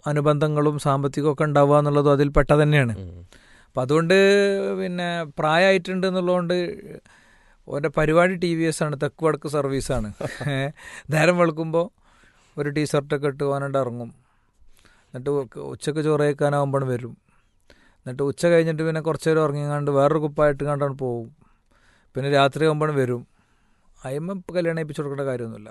അനുബന്ധങ്ങളും സാമ്പത്തികവും ഒക്കെ ഉണ്ടാവുക എന്നുള്ളതും അതിൽ പെട്ട തന്നെയാണ് ഉം. അപ്പം അതുകൊണ്ട് പിന്നെ പ്രായമായിട്ടുണ്ട് എന്നുള്ളതുകൊണ്ട് ഓൻ്റെ പരിപാടി ടി വി എസ് ആണ് തെക്ക് വടക്ക് സർവീസാണ് ഏ, നേരം വെളുക്കുമ്പോൾ ഒരു ടീഷർട്ടൊക്കെ ഇട്ട് ഓനോട് ഇറങ്ങും എന്നിട്ട് ഉ- ഉച്ചക്ക് ചോറ് കഴിക്കാനാകുമ്പോൾ വരും എന്നിട്ട് ഉച്ച കഴിഞ്ഞിട്ട് പിന്നെ കുറച്ച് നേരം ഉറങ്ങിങ്ങാണ്ട് വേറൊരു കുപ്പായിട്ട് കണ്ടാണ് പോവും പിന്നെ രാത്രി ആകുമ്പോൾ വരും അയ്യമ്മ ഇപ്പം കല്യാണം കഴിപ്പിച്ച് കൊടുക്കേണ്ട കാര്യമൊന്നുമില്ല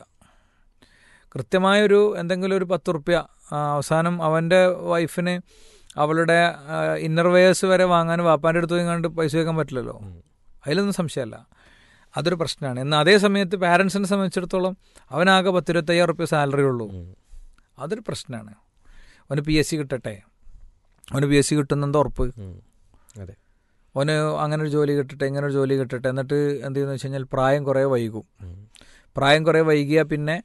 കൃത്യമായൊരു എന്തെങ്കിലും ഒരു പത്ത് റുപ്യ അവസാനം അവൻ്റെ വൈഫിന് അവളുടെ ഇന്നർ വെയേഴ്സ് വരെ വാങ്ങാൻ വാപ്പാൻ്റെ അടുത്ത് പോയി കണ്ട് പൈസ വെക്കാൻ പറ്റില്ലല്ലോ ഉം. അതിലൊന്നും സംശയമല്ല അതൊരു പ്രശ്നമാണ് എന്നാൽ അതേ സമയത്ത് പാരൻസിനെ സംബന്ധിച്ചിടത്തോളം അവനാകെ പത്തിരുപത്തയ്യായിരം റുപ്യ സാലറി ഉള്ളൂ ഉം. അതൊരു പ്രശ്നമാണ് അവന് പി എസ് സി കിട്ടട്ടെ അവന് പി എസ് സി കിട്ടുന്നെന്താ ഉറപ്പ് ഉം. അതെ അവന് അങ്ങനെ ഒരു ജോലി കിട്ടട്ടെ ഇങ്ങനെ ഒരു ജോലി കിട്ടട്ടെ എന്നിട്ട് എന്ത് ചെയ്യുന്നു വെച്ച് കഴിഞ്ഞാൽ പ്രായം കുറേ വൈകും ഉം. പ്രായം കുറേ വൈകിയാൽ പിന്നെ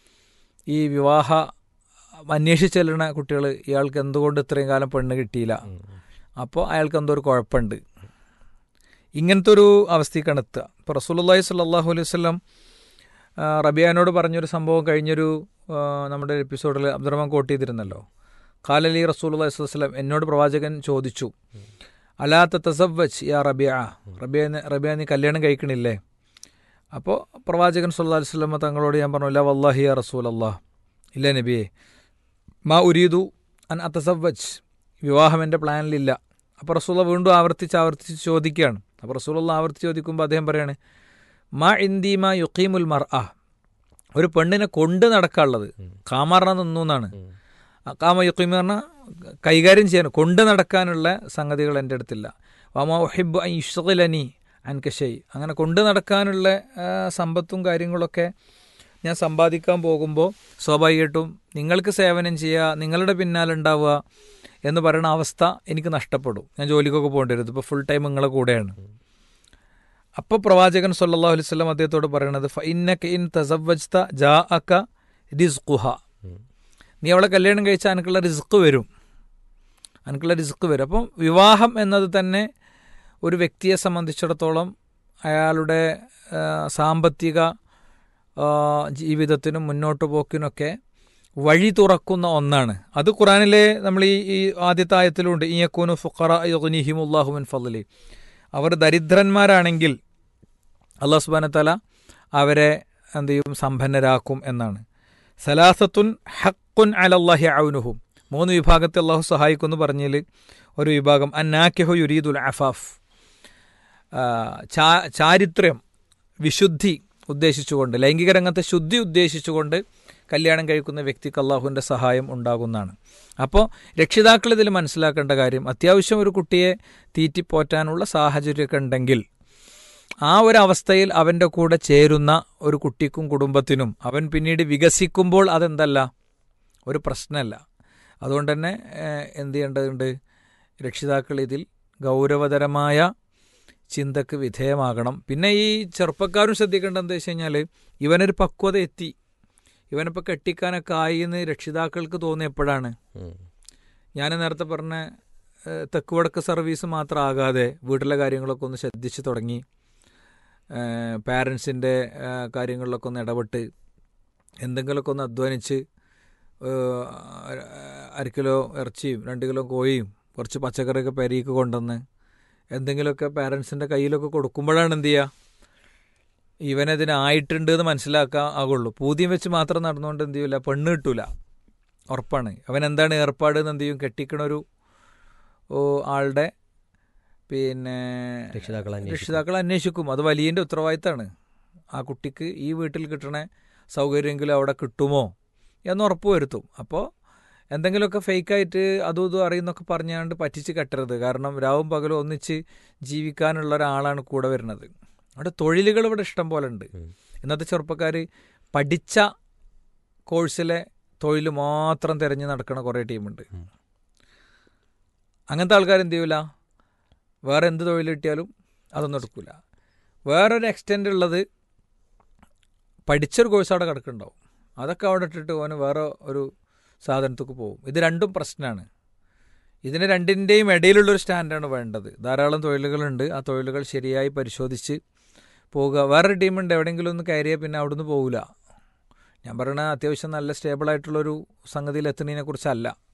ഈ വിവാഹ അന്വേഷിച്ച് ചെല്ലുന്ന കുട്ടികൾ ഇയാൾക്ക് എന്തുകൊണ്ട് ഇത്രയും കാലം പെണ്ണ് കിട്ടിയില്ല ഉം. അപ്പോൾ അയാൾക്ക് എന്തോ ഒരു കുഴപ്പമുണ്ട് ഇങ്ങനത്തെ ഒരു അവസ്ഥയ്ക്കാണ് എത്തുക ഇപ്പോൾ റസൂലുള്ളാഹി സ്വല്ലല്ലാഹു അലൈഹി വസല്ലം ആ, റബിയാനോട് പറഞ്ഞൊരു സംഭവം കഴിഞ്ഞൊരു ആ, നമ്മുടെ എപ്പിസോഡിൽ അബ്ദുറഹ്മാൻ കോട്ട് ചെയ്തിരുന്നല്ലോ കാലലി റസൂലുള്ളാഹി സ്വല്ലല്ലാഹു അലൈഹി വസല്ലം എന്നോട് പ്രവാചകൻ ചോദിച്ചു അലാത്ത തസവ്വജ് യാ റബിയ റബിയ റബിയ നീ കല്യാണം കഴിക്കണില്ലേ അപ്പോൾ പ്രവാചകൻ സല്ലല്ലാഹു അലൈഹി വസല്ലം തങ്ങളോട് ഞാൻ പറഞ്ഞു ല വല്ലാഹി യാ റസൂൽ അല്ലാഹ് ഇല്ല നബിയെ മാ ഉരീദു അൻ അത്തസവ്വജ് വിവാഹം എൻ്റെ പ്ലാനിലില്ല അപ്പോൾ റസൂള്ള വീണ്ടും ആവർത്തിച്ച് ആവർത്തിച്ച് ചോദിക്കുകയാണ് അപ്പോൾ റസൂലുള്ള ആവർത്തിച്ച് ചോദിക്കുമ്പോൾ അദ്ദേഹം പറയാണ് മാ ഇന്ദി മാ യുക്കീമുൽ മർ ആ ഒരു പെണ്ണിനെ കൊണ്ട് നടക്കാനുള്ളത് കാമാറ നിന്നു എന്നാണ് ഉം. ആ കാമ യുക്കീം പറഞ്ഞാൽ കൈകാര്യം ചെയ്യാൻ കൊണ്ട് നടക്കാനുള്ള സംഗതികൾ എൻ്റെ അടുത്തില്ല വാമ ഒഹിബ് ഇഷ്ലനി അൻകഷയ് അങ്ങനെ കൊണ്ട് നടക്കാനുള്ള ആ, സമ്പത്തും കാര്യങ്ങളൊക്കെ ഞാൻ സമ്പാദിക്കാൻ പോകുമ്പോൾ സ്വാഭാവികമായിട്ടും നിങ്ങൾക്ക് സേവനം ചെയ്യുക നിങ്ങളുടെ പിന്നാലെ ഉണ്ടാവുക എന്ന് പറയുന്ന അവസ്ഥ എനിക്ക് നഷ്ടപ്പെടും ഞാൻ ജോലിക്കൊക്കെ പോകേണ്ടി വരും ഇപ്പോൾ ഫുൾ ടൈം നിങ്ങളെ കൂടെയാണ് അപ്പോൾ പ്രവാചകൻ സല്ലല്ലാഹു അലൈഹി വസല്ലം അദ്ദേഹത്തോട് പറയണത് ഫഇന്നക ഇൻ തസവ്വജ്ത ജാഅക റിസ്ഖുഹ ഉം. നീ അവളെ കല്യാണം കഴിച്ചാൽ എനിക്കുള്ള റിസ്ക് വരും എനിക്കുള്ള റിസ്ക് വരും അപ്പം വിവാഹം എന്നത് തന്നെ ഒരു വ്യക്തിയെ സംബന്ധിച്ചിടത്തോളം അയാളുടെ ആ, സാമ്പത്തിക ആ, ജീവിതത്തിനും മുന്നോട്ട് പോക്കിനൊക്കെ വഴി തുറക്കുന്ന ഒന്നാണ് അത് ഖുറാനിലെ നമ്മൾ ഈ ഈ ആദ്യത്തെ ആയത്തിലുണ്ട് ഇയക്കൂനു ഫുഖറ യുഗ്നിഹിമുല്ലാഹുമിൻ ഫضലി അവർ ദരിദ്രന്മാരാണെങ്കിൽ അള്ളാഹു സുബാന തല അവരെ എന്ത് ചെയ്യും സമ്പന്നരാക്കും എന്നാണ് സലാസത്തുൻ ഹക്കുൻ അലല്ലാഹി ഔനുഹും മൂന്ന് വിഭാഗത്തെ അള്ളാഹു സഹായിക്കുമെന്ന് പറഞ്ഞതിൽ ഒരു വിഭാഗം അന്നാക്കിഹു യുരീദുൽ അഫാഫ് ആ, ചാ- ചാരിത്രം വിശുദ്ധി ഉദ്ദേശിച്ചുകൊണ്ട് ലൈംഗിക രംഗത്തെ ശുദ്ധി ഉദ്ദേശിച്ചുകൊണ്ട് കല്യാണം കഴിക്കുന്ന വ്യക്തിക്ക് അള്ളാഹുവിൻ്റെ സഹായം ഉണ്ടാകുന്നതാണ് അപ്പോൾ രക്ഷിതാക്കൾ ഇതിൽ മനസ്സിലാക്കേണ്ട കാര്യം അത്യാവശ്യം ഒരു കുട്ടിയെ തീറ്റിപ്പോറ്റാനുള്ള സാഹചര്യമൊക്കെ ഉണ്ടെങ്കിൽ ആ ഒരു അവസ്ഥയിൽ അവൻ്റെ കൂടെ ചേരുന്ന ഒരു കുട്ടിക്കും കുടുംബത്തിനും അവൻ പിന്നീട് വികസിക്കുമ്പോൾ അതെന്തല്ല ഒരു പ്രശ്നമല്ല അതുകൊണ്ട് തന്നെ ഏഹ്, എന്ത് ചെയ്യേണ്ടതുണ്ട് രക്ഷിതാക്കൾ ഇതിൽ ഗൗരവതരമായ ചിന്തക്ക് വിധേയമാകണം പിന്നെ ഈ ചെറുപ്പക്കാരും ശ്രദ്ധിക്കേണ്ടത് എന്താ വെച്ച് കഴിഞ്ഞാൽ ഇവനൊരു പക്വത എത്തി ഇവനിപ്പോൾ കെട്ടിക്കാനൊക്കെ ആയി എന്ന് രക്ഷിതാക്കൾക്ക് തോന്നിയപ്പോഴാണ് ഉം. ഞാൻ നേരത്തെ പറഞ്ഞ ഏഹ്, തെക്ക് വടക്ക് സർവീസ് മാത്രം ആകാതെ വീട്ടിലെ കാര്യങ്ങളൊക്കെ ഒന്ന് ശ്രദ്ധിച്ച് തുടങ്ങി പാരൻസിൻ്റെ കാര്യങ്ങളിലൊക്കെ ഒന്ന് ഇടപെട്ട് എന്തെങ്കിലുമൊക്കെ ഒന്ന് അധ്വാനിച്ച് ഏഹ്, അര കിലോ ഇറച്ചിയും രണ്ട് കിലോ കോഴിയും കുറച്ച് പച്ചക്കറിയൊക്കെ പെരീക്ക് കൊണ്ടുവന്ന് എന്തെങ്കിലുമൊക്കെ പാരൻസിൻ്റെ കയ്യിലൊക്കെ കൊടുക്കുമ്പോഴാണ് എന്ത് ചെയ്യുക ഇവനതിനായിട്ടുണ്ട് എന്ന് മനസ്സിലാക്കാൻ ആകുള്ളൂ പൂതിയും വെച്ച് മാത്രം നടന്നുകൊണ്ട് എന്ത് ചെയ്യൂല പെണ്ണ് കിട്ടൂല ഉറപ്പാണ് അവൻ എന്താണ് ഏർപ്പാട് എന്ന് എന്ത് ചെയ്യും കെട്ടിക്കണൊരു ഓ, ആളുടെ പിന്നെ രക്ഷിതാക്കൾ അന്വേഷിക്കും. രക്ഷിതാക്കൾ അന്വേഷിക്കും അത് വലിയൻ്റെ ഉത്തരവാദിത്തമാണ് ആ കുട്ടിക്ക് ഈ വീട്ടിൽ കിട്ടണ സൗകര്യമെങ്കിലും അവിടെ കിട്ടുമോ എന്ന് ഉറപ്പ് വരുത്തും അപ്പോൾ എന്തെങ്കിലുമൊക്കെ ഫേക്കായിട്ട് അതും ഇതും അറിയുന്നൊക്കെ പറഞ്ഞാണ്ട് പറ്റിച്ച് കെട്ടരുത് കാരണം രാവും പകലും ഒന്നിച്ച് ജീവിക്കാനുള്ള ഒരാളാണ് കൂടെ വരുന്നത് അവിടെ തൊഴിലുകൾ ഇവിടെ ഇഷ്ടം പോലെ ഉണ്ട് ഉം. ഇന്നത്തെ ചെറുപ്പക്കാർ പഠിച്ച കോഴ്സിലെ തൊഴിൽ മാത്രം തിരഞ്ഞ് നടക്കണ കുറേ ടീമുണ്ട് ഉം. അങ്ങനത്തെ ആൾക്കാർ എന്ത് ചെയ്യൂല വേറെ എന്ത് തൊഴിൽ കിട്ടിയാലും അതൊന്നും എടുക്കില്ല വേറൊരു എക്സ്റ്റെൻ്റ് ഉള്ളത് പഠിച്ചൊരു കോഴ്സ് അവിടെ കിടക്കുന്നുണ്ടാവും അതൊക്കെ അവിടെ ഇട്ടിട്ട് ഓന് വേറെ ഒരു സാധനത്തേക്ക് പോകും ഇത് രണ്ടും പ്രശ്നമാണ് ഇതിന് രണ്ടിൻ്റെയും ഇടയിലുള്ളൊരു സ്റ്റാൻഡാണ് വേണ്ടത് ധാരാളം തൊഴിലുകളുണ്ട് ആ തൊഴിലുകൾ ശരിയായി പരിശോധിച്ച് പോവുക വേറൊരു ടീമുണ്ട് എവിടെയെങ്കിലും ഒന്ന് കയറിയാൽ പിന്നെ അവിടുന്ന് പോകില്ല ഞാൻ പറയണ അത്യാവശ്യം നല്ല സ്റ്റേബിളായിട്ടുള്ളൊരു സംഗതിയിൽ എത്തുന്നതിനെ കുറിച്ചല്ല